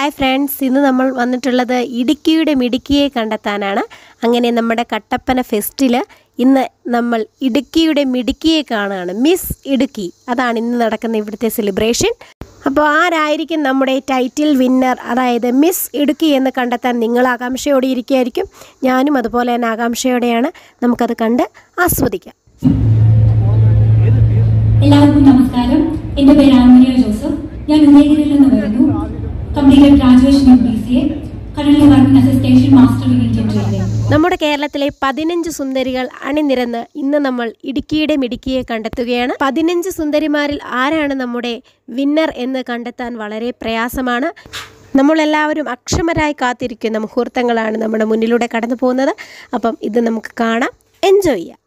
Hi friends ഇന്ന് നമ്മൾ വന്നിട്ടുള്ളത് ഇടുക്കിയുടെ മിടുക്കിയെ കണ്ടെത്താനാണ് അങ്ങനെ നമ്മുടെ കട്ടപ്പന ഫെസ്റ്റിൽ ഇന്ന് നമ്മൾ ഇടുക്കിയുടെ മിടുക്കിയെ കാണുകയാണ് മിസ് ഇടുക്കി അതാണ് ഇന്ന് നടക്കുന്ന ഇവിടുത്തെ സെലിബ്രേഷൻ അപ്പോൾ ആരായിരിക്കും നമ്മുടെ ടൈറ്റിൽ വിന്നർ അതായത് മിസ് ഇടുക്കി എന്ന് കണ്ടെത്താൻ നിങ്ങൾ ആകാംക്ഷയോടെ ഇരിക്കുകയായിരിക്കും ഞാനും അതുപോലെ തന്നെ ആകാംക്ഷയോടെയാണ് നമുക്കത് കണ്ട് ആസ്വദിക്കാം എല്ലാവർക്കും നമസ്കാരം എന്റെ പേര് ആമനിയ ജോസഫ് ഞാൻ ഉദയഗിരിയിൽ നിന്ന് വരുന്നു completed graduation in B C A current working as a station master in Indian railway നമ്മുടെ കേരളത്തിലെ പതിനഞ്ച് സുന്ദരികൾ അണിനിരന്ന് ഇന്ന് നമ്മൾ ഇടുക്കിയുടെ മിടുക്കിയെ കണ്ടെത്തുകയാണ് പതിനഞ്ച് സുന്ദരിമാരിൽ ആരാണ് നമ്മുടെ വിന്നർ എന്ന് കണ്ടെത്താൻ വളരെ പ്രയാസമാണ് നമ്മളെല്ലാവരും അക്ഷമരായി കാത്തിരിക്കുന്ന മുഹൂർത്തങ്ങളാണ് നമ്മുടെ മുന്നിലൂടെ കടന്നു പോകുന്നത് അപ്പം ഇത് നമുക്ക് കാണാം എൻജോയ് ചെയ്യാം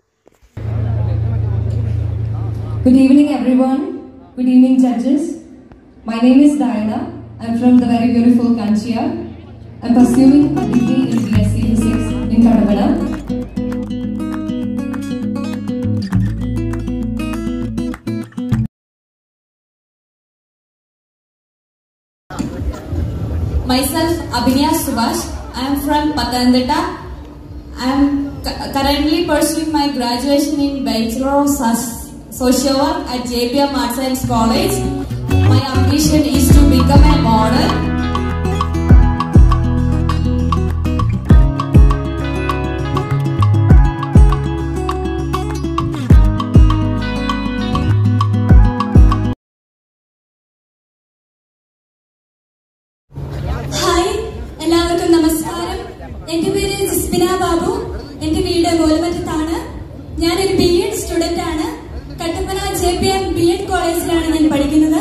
Good evening, everyone. Good evening, judges. My name is Diana. I'm from the very beautiful Kanchia. I'm pursuing a degree in BSc Physics in Kadavana. Myself, Abhinya Subhash. I am from Pathanamthitta. I am cu- currently pursuing my graduation in Bachelor of Soc- Social Work at JPM Arts Science College. My ambition is to become a model. Hi എല്ലാവർക്കും നമസ്കാരം എന്റെ പേര് ജിസ്ബിന ബാബു എന്റെ വീട് കോലമറ്റത്താണ് ഞാനൊരു B Ed student ആണ് Kattappana J P M B Ed കോളേജിലാണ് ഞാൻ പഠിക്കുന്നത്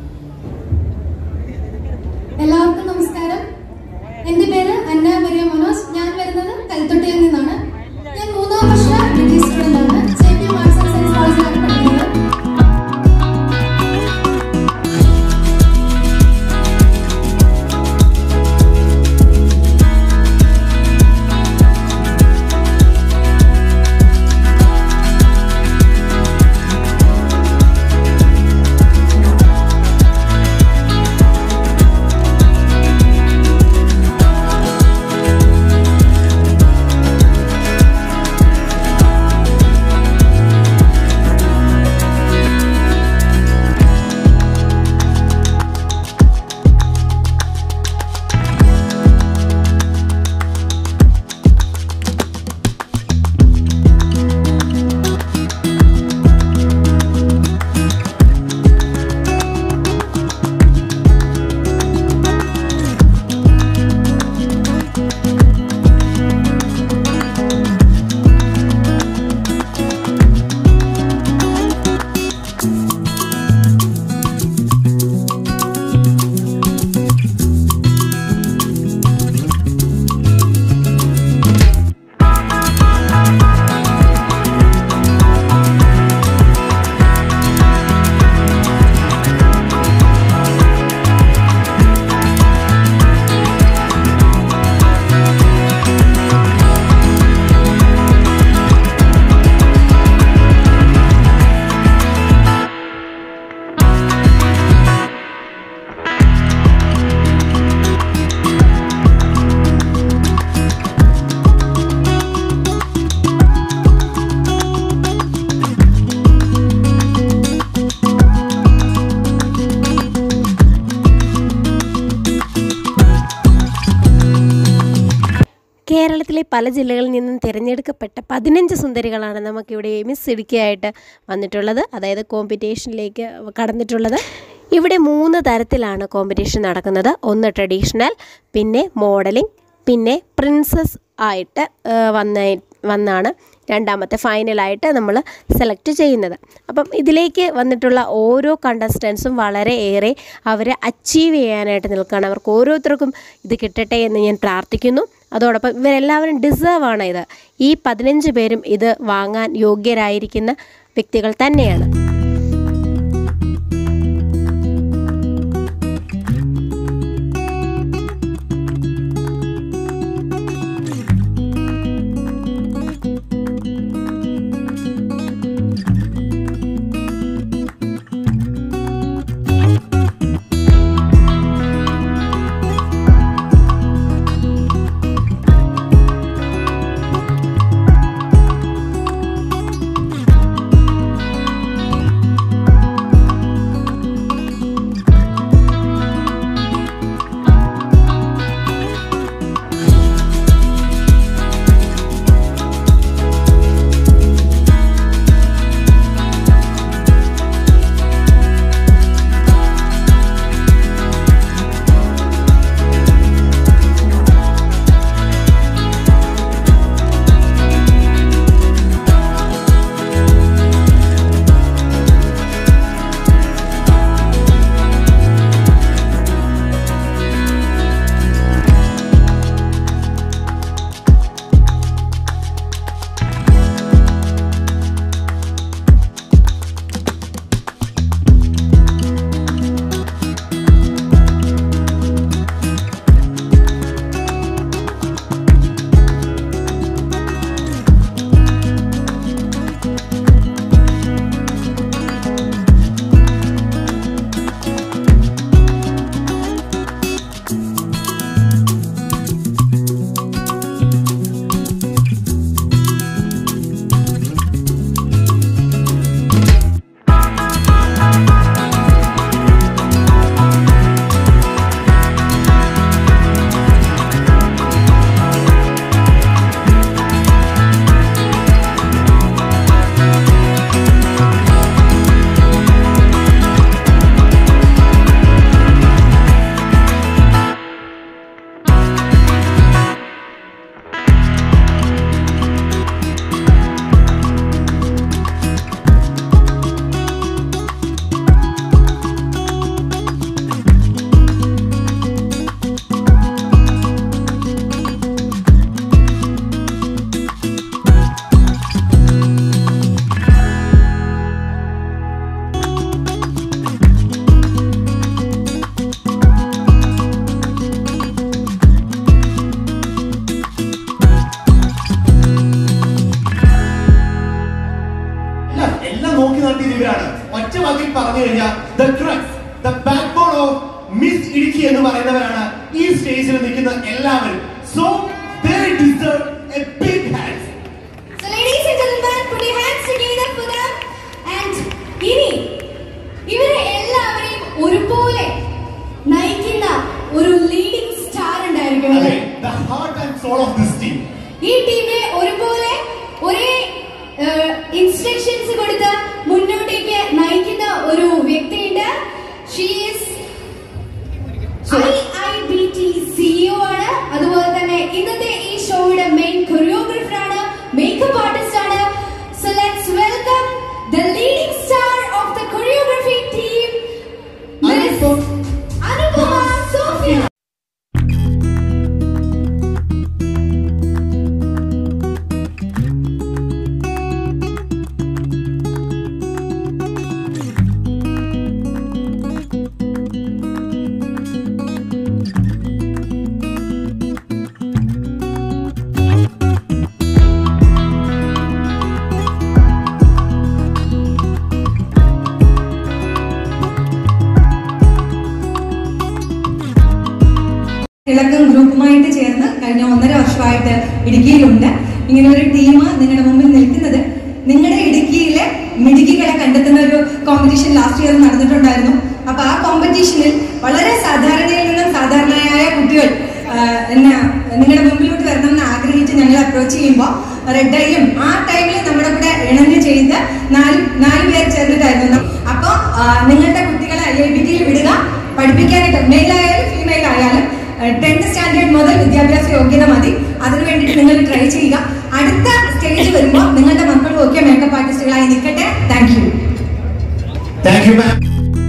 എല്ലാവർക്കും നമസ്കാരം എന്റെ പേര് അന്ന മരിയ മനോജ് ഞാൻ വരുന്നത് കൽത്തൊട്ടിയിൽ നിന്നാണ് ഞാൻ മൂന്നാം വർഷ ഡിഗ്രി സ്റ്റുഡന്റ് ആണ് J P arts and science കോളേജിലാണ് പഠിക്കുന്നത് കേരളത്തിലെ പല ജില്ലകളിൽ നിന്നും തിരഞ്ഞെടുക്കപ്പെട്ട പതിനഞ്ച് സുന്ദരികളാണ് നമുക്കിവിടെ മിസ് ഇടുക്കിയായിട്ട് വന്നിട്ടുള്ളത് അതായത് കോമ്പറ്റീഷനിലേക്ക് കടന്നിട്ടുള്ളത് ഇവിടെ മൂന്ന് തരത്തിലാണ് കോമ്പറ്റീഷൻ നടക്കുന്നത് ഒന്ന് ട്രഡീഷണൽ പിന്നെ മോഡലിംഗ് പിന്നെ പ്രിൻസസ് ആയിട്ട് ആ, വന്ന വന്നാണ് രണ്ടാമത്തെ ഫൈനലായിട്ട് നമ്മൾ സെലക്ട് ചെയ്യുന്നത് അപ്പം ഇതിലേക്ക് വന്നിട്ടുള്ള ഓരോ കണ്ടസ്റ്റൻസും വളരെ ഏറെ അവരെ അച്ചീവ് ചെയ്യാനായിട്ട് നിൽക്കുകയാണ് അവർക്ക് ഓരോരുത്തർക്കും ഇത് കിട്ടട്ടെ എന്ന് ഞാൻ പ്രാർത്ഥിക്കുന്നു അതോടൊപ്പം ഇവരെല്ലാവരും ഡിസേർവ് ആണ് ഇത് ഈ പതിനഞ്ച് പേരും ഇത് വാങ്ങാൻ യോഗ്യരായിരിക്കുന്ന വ്യക്തികൾ തന്നെയാണ് പറയുന്നവരാണ് ഈ സ്റ്റേജിൽ നിൽക്കുന്ന എല്ലാവരും so they deserve a big hand So ladies and gentlemen, put your hands together for them. And ഇനി ഇവരെ എല്ലാവരെയും ഒരുപോലെ നയിക്കുന്ന ഒരു ലീഡിംഗ് സ്റ്റാർ ഉണ്ടായിരിക്കും അതെ അല്ലേ the heart and soul of this team ഈ ടീമിനെ ഒരുപോലെ ഒരേ ഇൻസ്ട്രക്ഷൻസ് കൊടുത്ത് മുന്നോട്ടേക്ക് നയിക്കുന്ന ഒരു വ്യക്തിയുണ്ട് she's I I B T CEO ആണ് അതുപോലെ തന്നെ ഇന്നത്തെ ഈ ഷോയുടെ മെയിൻ കൊറിയോഗ്രാഫർ ആണ് മേക്കപ്പ് ആർട്ടിസ്റ്റ് ആണ് so let's welcome the leading star of the choreography team Anupam Anupama Sophia Thilakkam ഗ്രൂപ്പുമായിട്ട് ചേർന്ന് കഴിഞ്ഞ ഒന്നര വർഷമായിട്ട് ഇടുക്കിയിലുണ്ട് ഇങ്ങനെ ഒരു ടീം നിങ്ങളുടെ മുമ്പിൽ നിൽക്കുന്നത് നിങ്ങളുടെ ഇടുക്കിയിലെ മിടുക്കികളെ കണ്ടെത്തുന്ന ഒരു കോമ്പറ്റീഷൻ ലാസ്റ്റ് ഇയർ നടന്നിട്ടുണ്ടായിരുന്നു അപ്പൊ ആ കോമ്പറ്റീഷനിൽ വളരെ സാധാരണയിൽ നിന്നും സാധാരണയായ കുട്ടികൾ ആ, എന്നാ നിങ്ങളുടെ മുമ്പിലോട്ട് വരണമെന്ന് ആഗ്രഹിച്ച് ഞങ്ങൾ അപ്രോച്ച് ചെയ്യുമ്പോൾ റെഡ് ഐയും ആ ടൈമിൽ നമ്മുടെ കൂടെ ഇണഞ്ഞ് ചെയ്ത് നാല് നാല് പേർ ചേർന്നിട്ടായിരുന്നു അപ്പോൾ നിങ്ങളുടെ കുട്ടികളെ ഐ ഐ ബിക്ക് വിടുക പഠിപ്പിക്കാനായിട്ട് മെയിൽ ആയാലും ഫീമെയിൽ ആയാലും ടെൻത്ത് സ്റ്റാൻഡേർഡ് മുതൽ വിദ്യാഭ്യാസ യോഗ്യത മതി അതിനു വേണ്ടിയിട്ട് നിങ്ങൾ ട്രൈ ചെയ്യുക അടുത്ത സ്റ്റേജ് വരുമ്പോൾ നിങ്ങളുടെ മക്കളും ഒക്കെ മേക്കപ്പ് ആർട്ടിസ്റ്റുകളായി നിൽക്കട്ടെ thank you thank you ma'am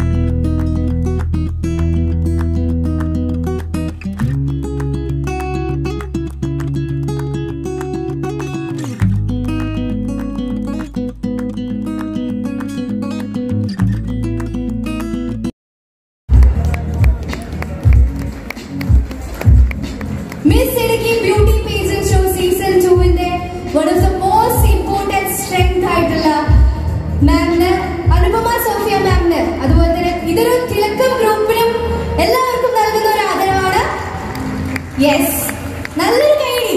Miss Idiki Beauty Pageant Show Season 2 ന്റെ one of the most important strength ആയിട്ടുള്ള മാമിന് അനുപമ സോഫിയ മാമിന് അതുപോലെ തന്നെ ഇതൊരു തിലക്കം ഗ്രൂപ്പിനും എല്ലാവർക്കും നൽകുന്ന ഒരു ആദരവാണ് യെസ് നല്ലൊരു കൈഡി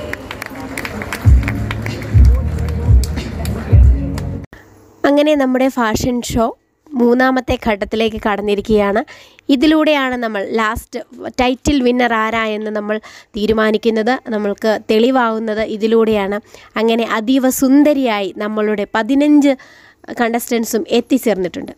അങ്ങനെ നമ്മുടെ ഫാഷൻ ഷോ മൂന്നാമത്തെ ഘട്ടത്തിലേക്ക് കടന്നിരിക്കുകയാണ് ഇതിലൂടെയാണ് നമ്മൾ ലാസ്റ്റ് ടൈറ്റിൽ വിന്നർ ആരാ എന്ന് നമ്മൾ തീരുമാനിക്കുന്നത് നമ്മൾക്ക് തെളിവാകുന്നത് ഇതിലൂടെയാണ് അങ്ങനെ അതീവ സുന്ദരിയായി നമ്മളുടെ പതിനഞ്ച് കണ്ടസ്റ്റൻസും എത്തിച്ചേർന്നിട്ടുണ്ട്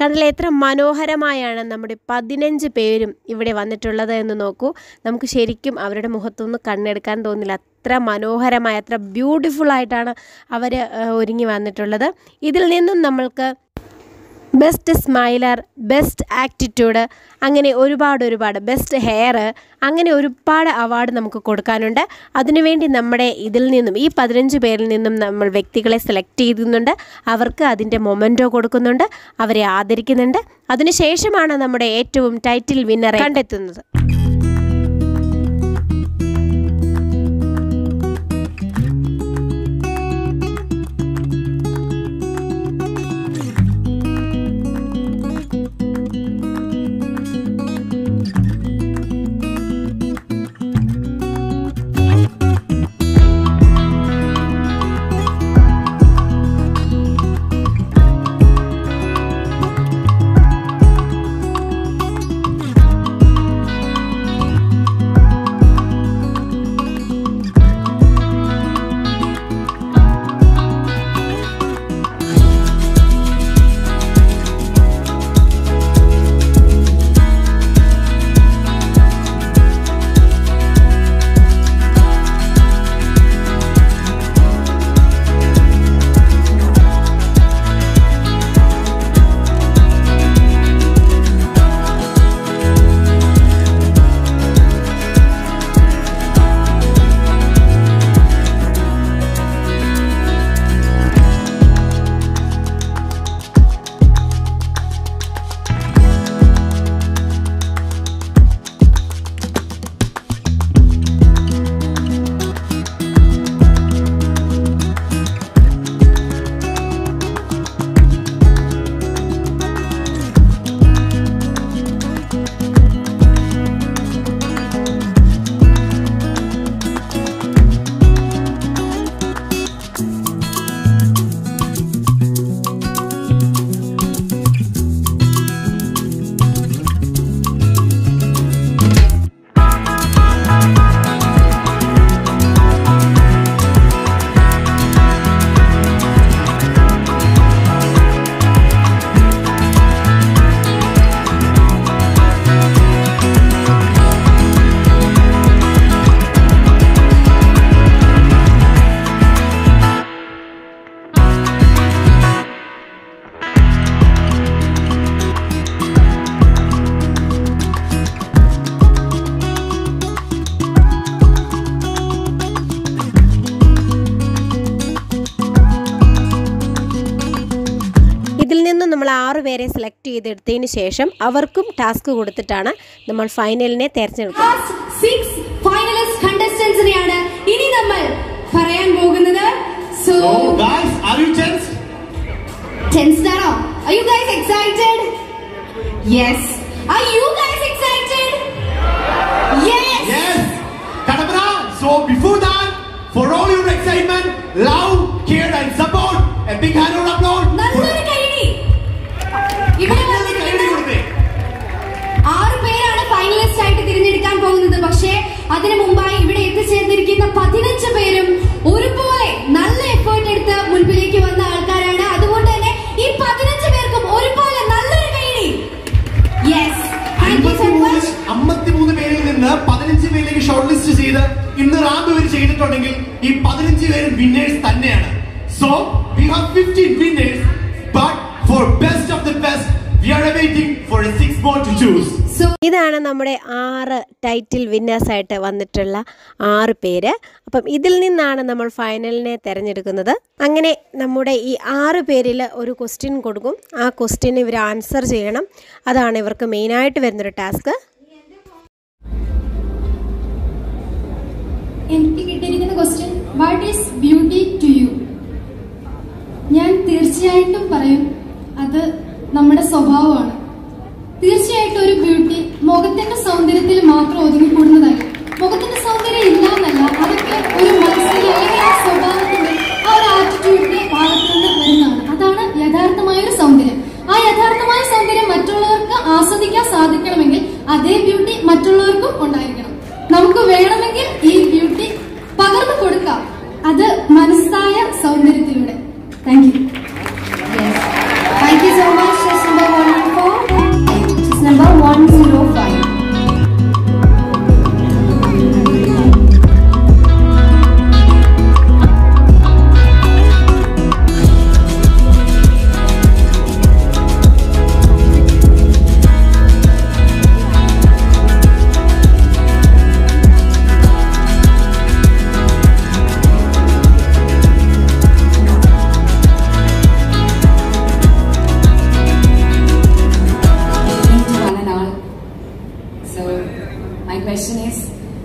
കണ്ടില്ലേ എത്ര മനോഹരമായാണ് നമ്മുടെ പതിനഞ്ച് പേരും ഇവിടെ വന്നിട്ടുള്ളത് എന്ന് നോക്കൂ നമുക്ക് ശരിക്കും അവരുടെ മുഖത്തൊന്നും കണ്ണെടുക്കാൻ തോന്നില്ല അത്ര മനോഹരമായ അത്ര ബ്യൂട്ടിഫുൾ ആയിട്ടാണ് അവർ ഒരുങ്ങി വന്നിട്ടുള്ളത് ഇതിൽ നിന്നും നമ്മൾക്ക് ബെസ്റ്റ് സ്മൈലർ ബെസ്റ്റ് ആറ്റിറ്റ്യൂഡ് അങ്ങനെ ഒരുപാട് ഒരുപാട് ബെസ്റ്റ് ഹെയർ അങ്ങനെ ഒരുപാട് അവാർഡ് നമുക്ക് കൊടുക്കാനുണ്ട് അതിനുവേണ്ടി നമ്മുടെ ഇതിൽ നിന്നും ഈ പതിനഞ്ച് പേരിൽ നിന്നും നമ്മൾ വ്യക്തികളെ സെലക്ട് ചെയ്യുന്നുണ്ട് അവർക്ക് അതിൻ്റെ മൊമെൻറ്റോ കൊടുക്കുന്നുണ്ട് അവരെ ആദരിക്കുന്നുണ്ട് അതിനുശേഷമാണ് നമ്മുടെ ഏറ്റവും ടൈറ്റിൽ വിന്നറെ കണ്ടെത്തുന്നത് ഇതിൽ നിന്നും നമ്മൾ ആറ് പേരെ സെലക്ട് ചെയ്തെടുത്തതിന് ശേഷം അവർക്കും ടാസ്ക് കൊടുത്തിട്ടാണ് നമ്മൾ ഫൈനലിനെ തിരഞ്ഞെടുക്കുന്നത് സിക്സ് ഫൈനലിസ്റ്റ് കണ്ടസ്റ്റൻസിനെയാണ് ഇനി നമ്മൾ പറയാൻ പോകുന്നത് so So, guys, are you tense? Tensed ആണോ Are you guys excited? Yes. Are you guys excited? Yes. Yes. Kadabra. So, before that, for all your excitement, love, care, and support, a big hand of applause. നല്ലൊരു കൈയടി ഇവിടെ വന്നിരിക്കുന്ന ആറ് പേരാണ് finalist ആയിട്ട് തിരഞ്ഞെടുക്കാൻ പോകുന്നത് പക്ഷേ അതിനു മുമ്പായി ഇവിടെ എത്തിച്ചേർന്നിരിക്കുന്ന പതിനഞ്ച് പേരും ഒരുപോലെ നല്ല എഫേർട്ട് എടുത്ത് മുൻപിലേക്ക് വന്ന ആൾക്കാരാണ് അതുകൊണ്ട് തന്നെ ഈ പതിനഞ്ച് പേർക്കും ഒരുപോലെ നല്ലൊരു കൈയടി yes thank you so much അമ്പത്തിമൂന്ന് പേരിൽ നിന്ന് പതിനഞ്ച് പേരിലേക്ക് ഷോർട്ട് ലിസ്റ്റ് ചെയ്ത് ഇന്ന് റാമ്പ് വരെ ചെയ്തിട്ടുണ്ടെങ്കിൽ ഈ പതിനഞ്ച് പേരും വിന്നേഴ്സ് തന്നെയാണ് so we have fifteen winners but for best of the best we are waiting for a six more to choose so ഇതാണ് നമ്മുടെ ആറ് ടൈറ്റിൽ വിന്നേഴ്സായിട്ട് വന്നിട്ടുള്ള ആറ് പേര് അപ്പം ഇതിൽ നിന്നാണ് നമ്മൾ ഫൈനലിനെ തിരഞ്ഞെടുക്കുന്നത് അങ്ങനെ നമ്മുടെ ഈ ആറ് പേരിൽ ഒരു ക്വസ്റ്റ്യൻ കൊടുക്കും ആ ക്വസ്റ്റ്യൻ ഇവർ ആൻസർ ചെയ്യണം അതാണ് ഇവർക്ക് മെയിനായിട്ട് വരുന്നൊരു ടാസ്ക് എനിക്ക് കിട്ടിയിരിക്കുന്ന question what is beauty to you ഞാൻ തീർച്ചയായിട്ടും പറയും അത് നമ്മുടെ സ്വഭാവമാണ് തീർച്ചയായിട്ടും ഒരു ബ്യൂട്ടി മുഖത്തിന്റെ സൗന്ദര്യത്തിൽ മാത്രം ഒതുങ്ങിക്കൂടുന്നതല്ല മുഖത്തിന്റെ സൗന്ദര്യം ഇല്ല എന്നല്ല അതൊക്കെ ഒരു മനസ്സിൽ അല്ലെങ്കിൽ ആ സ്വഭാവത്തിന്റെ ആ ഒരു ആറ്റിറ്റ്യൂഡിന്റെ ഭാഗത്ത് നിന്ന് വരുന്നതാണ് അതാണ് യഥാർത്ഥമായ ഒരു സൗന്ദര്യം ആ യഥാർത്ഥമായ സൗന്ദര്യം മറ്റുള്ളവർക്ക് ആസ്വദിക്കാൻ സാധിക്കണമെങ്കിൽ അതേ ബ്യൂട്ടി മറ്റുള്ളവർക്കും ഉണ്ടായിരിക്കണം നമുക്ക് വേണമെങ്കിൽ ഈ ബ്യൂട്ടി പകർന്നു കൊടുക്കാം അത് മനസ്സായ സൗന്ദര്യത്തിലൂടെ thank you thank you so much number one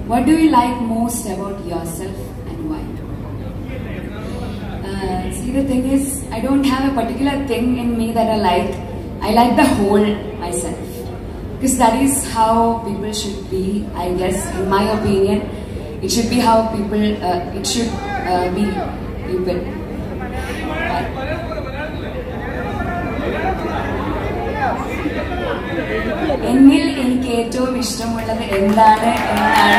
what do you like most about yourself and why? Uh, see, the thing is, I don't have a particular thing in me that I like. I like the whole myself. Because that is how people should be, I guess, in my opinion. It should be how people, uh, it should uh, be people. എന്നിൽ എനിക്ക് ഏറ്റവും ഇഷ്ടമുള്ളത് എന്താണ് എന്നാണ്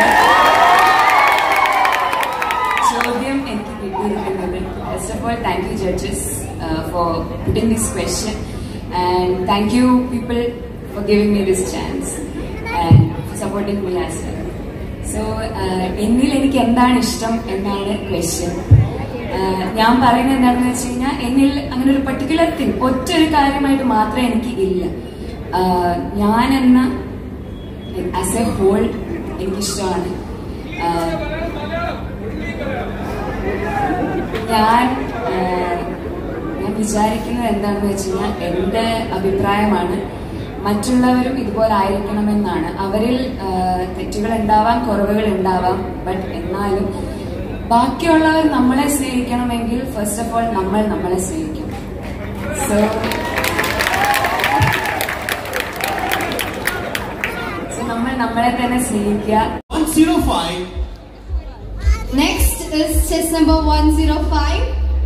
ചോദ്യം എനിക്ക് കിട്ടിയിരിക്കുന്നത് first of all thank you judges for putting this question and thank you people for giving me this chance and supporting me as well so എന്നിൽ എനിക്ക് എന്താണ് ഇഷ്ടം എന്നാണ് ക്വസ്റ്റ്യൻ ഞാൻ പറയുന്നത് എന്താണെന്ന് വെച്ച് കഴിഞ്ഞാൽ എന്നിൽ അങ്ങനെ ഒരു പർട്ടിക്കുലർ തിങ് ഒറ്റ ഒരു കാര്യമായിട്ട് മാത്രമേ എനിക്ക് ഇല്ല ആഹ് ഞാൻ എന്ന ആസ് എ ഹോൾ എനിക്കിഷ്ടമാണ് ആഹ് ഞാൻ ആഹ് ഞാൻ വിചാരിക്കുന്നത് എന്താണെന്ന് വെച്ച് കഴിഞ്ഞാൽ എൻ്റെ അഭിപ്രായമാണ് മറ്റുള്ളവരും ഇതുപോലെ ആയിരിക്കണമെന്നാണ് അവരിൽ ആഹ് തെറ്റുകൾ ഉണ്ടാവാം കുറവുകൾ ഉണ്ടാവാം ബട്ട് എന്നാലും ബാക്കിയുള്ളവർ നമ്മളെ സ്നേഹിക്കണമെങ്കിൽ ഫസ്റ്റ് ഓഫ് ഓൾ നമ്മൾ നമ്മളെ സ്നേഹിക്കണം സോ സോ നമ്മൾ നമ്മളെ തന്നെ സ്നേഹിക്കുക 105 Next is chess number 105.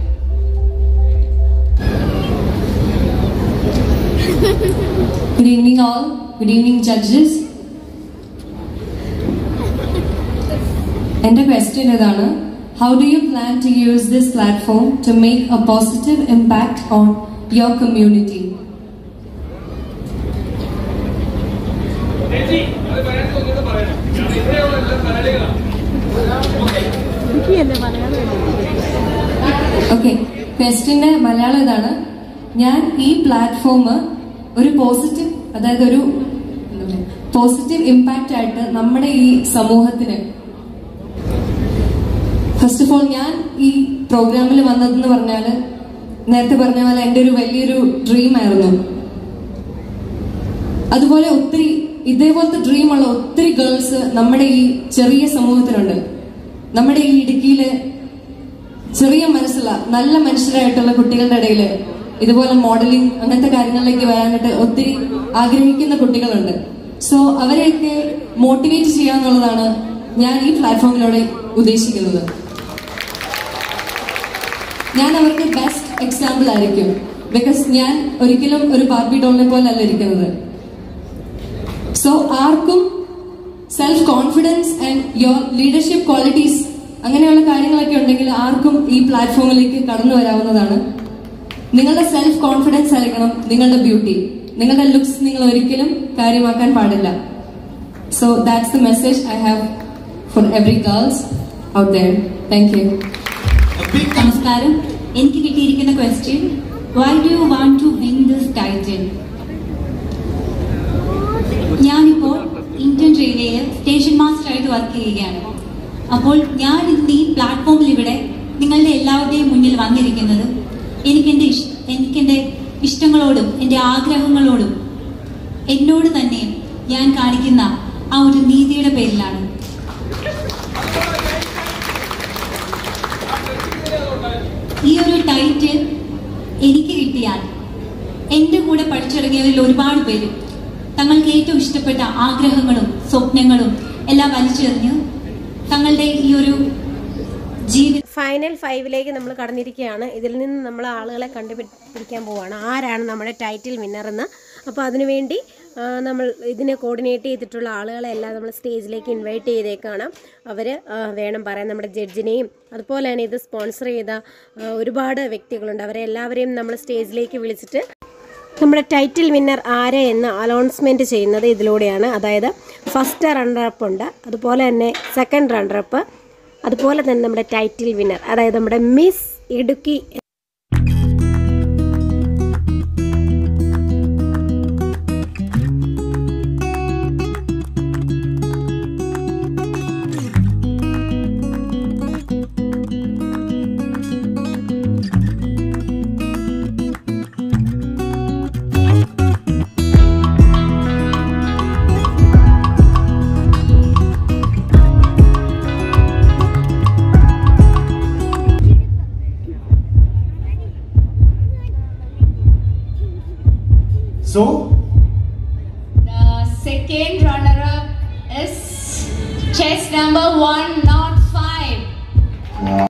Good evening, all. Good evening, judges. എൻ്റെ ക്വസ്റ്റ്യൻ ഇതാണ് how do you plan to use this platform to make a positive impact on your community okay ക്വസ്റ്റിന്റെ മലയാളം ഇതാണ് ഞാൻ ഈ പ്ലാറ്റ്ഫോം ഒരു പോസിറ്റീവ് അതായത് ഒരു പോസിറ്റീവ് ഇമ്പാക്റ്റ് ആയിട്ട് നമ്മുടെ ഈ സമൂഹത്തിന് ഫസ്റ്റ് ഓഫ് ഓൾ ഞാൻ ഈ പ്രോഗ്രാമിൽ വന്നതെന്ന് പറഞ്ഞാൽ നേരത്തെ പറഞ്ഞ പോലെ എൻ്റെ ഒരു വലിയൊരു ഡ്രീം ആയിരുന്നു അതുപോലെ ഒത്തിരി ഇതേപോലത്തെ ഡ്രീമുള്ള ഒത്തിരി ഗേൾസ് നമ്മുടെ ഈ ചെറിയ സമൂഹത്തിലുണ്ട് നമ്മുടെ ഈ ഇടുക്കിയില് ചെറിയ മനസ്സുള്ള നല്ല മനുഷ്യരായിട്ടുള്ള കുട്ടികളുടെ ഇടയിൽ ഇതുപോലെ മോഡലിംഗ് അങ്ങനത്തെ കാര്യങ്ങളിലേക്ക് വരാനായിട്ട് ഒത്തിരി ആഗ്രഹിക്കുന്ന കുട്ടികളുണ്ട് സോ അവരെയൊക്കെ മോട്ടിവേറ്റ് ചെയ്യാന്നുള്ളതാണ് ഞാൻ ഈ പ്ലാറ്റ്ഫോമിലൂടെ ഉദ്ദേശിക്കുന്നത് ഞാൻ അവർക്ക് ബെസ്റ്റ് എക്സാമ്പിൾ ആയിരിക്കും ബിക്കോസ് ഞാൻ ഒരിക്കലും ഒരു ബാർബി ഡോളിനെ പോലെ അല്ല ഇരിക്കുന്നത് സോ ആർക്കും self confidence and your leadership qualities അങ്ങനെയുള്ള കാര്യങ്ങളൊക്കെ ഉണ്ടെങ്കിൽ ആർക്കും ഈ പ്ലാറ്റ്ഫോമിലേക്ക് കടന്നു വരാവുന്നതാണ് നിങ്ങളുടെ സെൽഫ് കോൺഫിഡൻസ് ആയിരിക്കണം നിങ്ങളുടെ ബ്യൂട്ടി നിങ്ങളുടെ ലുക്സ് നിങ്ങൾ ഒരിക്കലും കാര്യമാക്കാൻ പാടില്ല so that's the message I have for every girls out there thank you a big നമസ്കാരം എനിക്ക് കിട്ടിയിരിക്കുന്ന question why do you want to win this title ഞാനിപ്പോൾ ഇന്ത്യൻ റെയിൽവേയിൽ സ്റ്റേഷൻ മാസ്റ്റർ ആയിട്ട് വർക്ക് ചെയ്യുകയാണ് അപ്പോൾ ഞാൻ ഇന്ന് ഈ പ്ലാറ്റ്ഫോമിൽ ഇവിടെ നിങ്ങളുടെ എല്ലാവരുടെയും മുന്നിൽ വന്നിരിക്കുന്നത് എനിക്കെൻ്റെ ഇഷ് എനിക്കെൻ്റെ ഇഷ്ടങ്ങളോടും എൻ്റെ ആഗ്രഹങ്ങളോടും എന്നോട് തന്നെ ഞാൻ കാണിക്കുന്ന ആ ഒരു നീതിയുടെ പേരിലാണ് ഈ ഒരു ടൈറ്റിൽ എനിക്ക് കിട്ടിയാൽ എൻ്റെ കൂടെ പഠിച്ചിറങ്ങിയവരിൽ ഒരുപാട് പേര് തങ്ങൾക്ക് ഏറ്റവും ഇഷ്ടപ്പെട്ട ആഗ്രഹങ്ങളും സ്വപ്നങ്ങളും എല്ലാം വലിച്ചെറിഞ്ഞ് തങ്ങളുടെ ഈ ഒരു ജീവിത ഫൈനൽ ഫൈവിലേക്ക് നമ്മൾ കടന്നിരിക്കുകയാണ് ഇതിൽ നിന്ന് നമ്മൾ ആളുകളെ കണ്ടുപിടിക്കാൻ പോവുകയാണ് ആരാണ് നമ്മുടെ ടൈറ്റിൽ വിന്നറെന്ന് അപ്പോൾ അതിനുവേണ്ടി ആ, നമ്മൾ ഇതിനെ കോർഡിനേറ്റ് ചെയ്തിട്ടുള്ള ആളുകളെ എല്ലാം നമ്മൾ സ്റ്റേജിലേക്ക് ഇൻവൈറ്റ് ചെയ്തേക്കാണ് അവർ വേണം പറയാൻ നമ്മുടെ ജഡ്ജിനെയും അതുപോലെ തന്നെ ഇത് സ്പോൺസർ ചെയ്ത ആ, ഒരുപാട് വ്യക്തികളുണ്ട് അവരെ എല്ലാവരെയും നമ്മൾ സ്റ്റേജിലേക്ക് വിളിച്ചിട്ട് നമ്മുടെ ടൈറ്റിൽ വിന്നർ ആര് എന്ന് അനൗൺസ്മെൻറ്റ് ചെയ്യുന്നത് ഇതിലൂടെയാണ് അതായത് ഫസ്റ്റ് റണ്ണറപ്പ് ഉണ്ട് അതുപോലെ തന്നെ സെക്കൻഡ് റണ്ണറപ്പ് അതുപോലെ തന്നെ നമ്മുടെ ടൈറ്റിൽ വിന്നർ അതായത് നമ്മുടെ miss Idukki So, The second runner-up is chess number 105.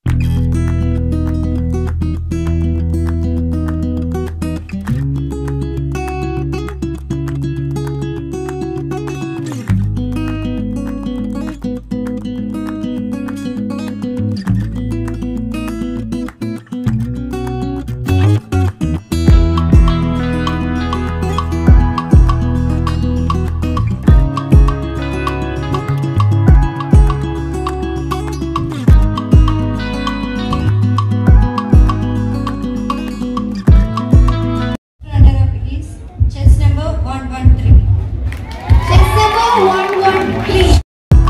Runner-up is chess number 113. Chess number 113.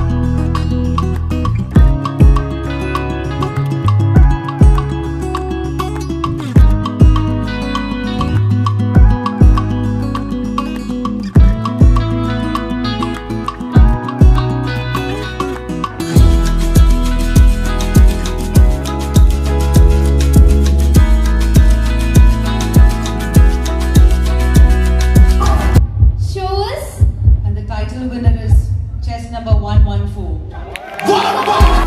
Show us And the title winner is chess number 114.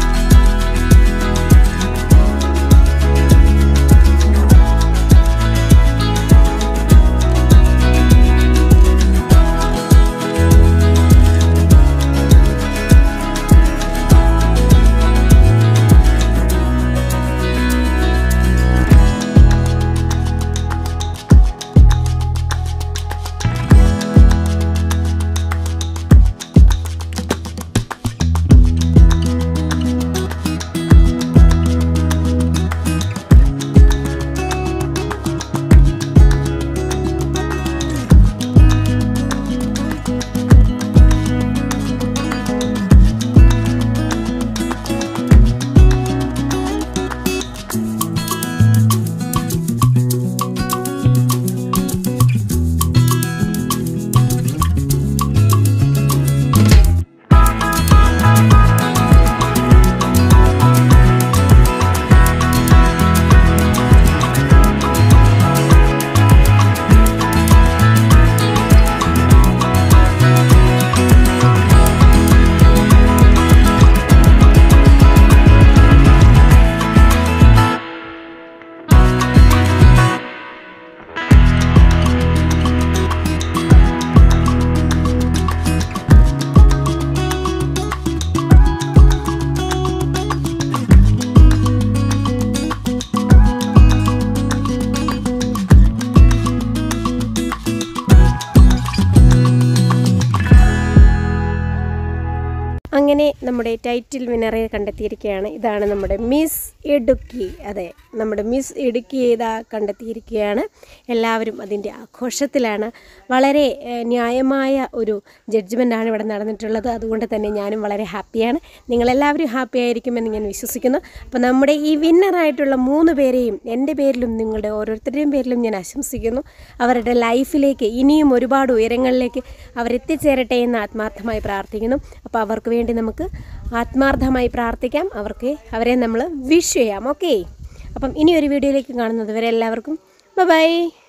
അങ്ങനെ നമ്മുടെ ടൈറ്റിൽ വിന്നറെ കണ്ടെത്തിയിരിക്കുകയാണ് ഇതാണ് നമ്മുടെ മിസ് ഇടുക്കി അതെ നമ്മുടെ മിസ് ഇടുക്കി ഇതാ കണ്ടെത്തിയിരിക്കുകയാണ് എല്ലാവരും അതിൻ്റെ ആഘോഷത്തിലാണ് വളരെ ഏഹ്, ന്യായമായ ഒരു ജഡ്ജ്മെൻ്റാണ് ഇവിടെ നടന്നിട്ടുള്ളത് അതുകൊണ്ട് തന്നെ ഞാനും വളരെ ഹാപ്പിയാണ് നിങ്ങളെല്ലാവരും ഹാപ്പി ആയിരിക്കുമെന്ന് ഞാൻ വിശ്വസിക്കുന്നു അപ്പോൾ നമ്മുടെ ഈ വിന്നറായിട്ടുള്ള മൂന്ന് പേരെയും എൻ്റെ പേരിലും നിങ്ങളുടെ ഓരോരുത്തരുടെയും പേരിലും ഞാൻ ആശംസിക്കുന്നു അവരുടെ ലൈഫിലേക്ക് ഇനിയും ഒരുപാട് ഉയരങ്ങളിലേക്ക് അവരെത്തിച്ചേരട്ടെ എന്ന് ആത്മാർത്ഥമായി പ്രാർത്ഥിക്കുന്നു അപ്പോൾ അവർക്ക് വേണ്ടി നമുക്ക് ആത്മാർത്ഥമായി പ്രാർത്ഥിക്കാം അവർക്ക് അവരെ നമ്മൾ വിഷ് ചെയ്യാം ഓക്കെ അപ്പം ഇനി ഒരു വീഡിയോയിലേക്ക് കാണുന്നത് വരെ എല്ലാവർക്കും ബൈ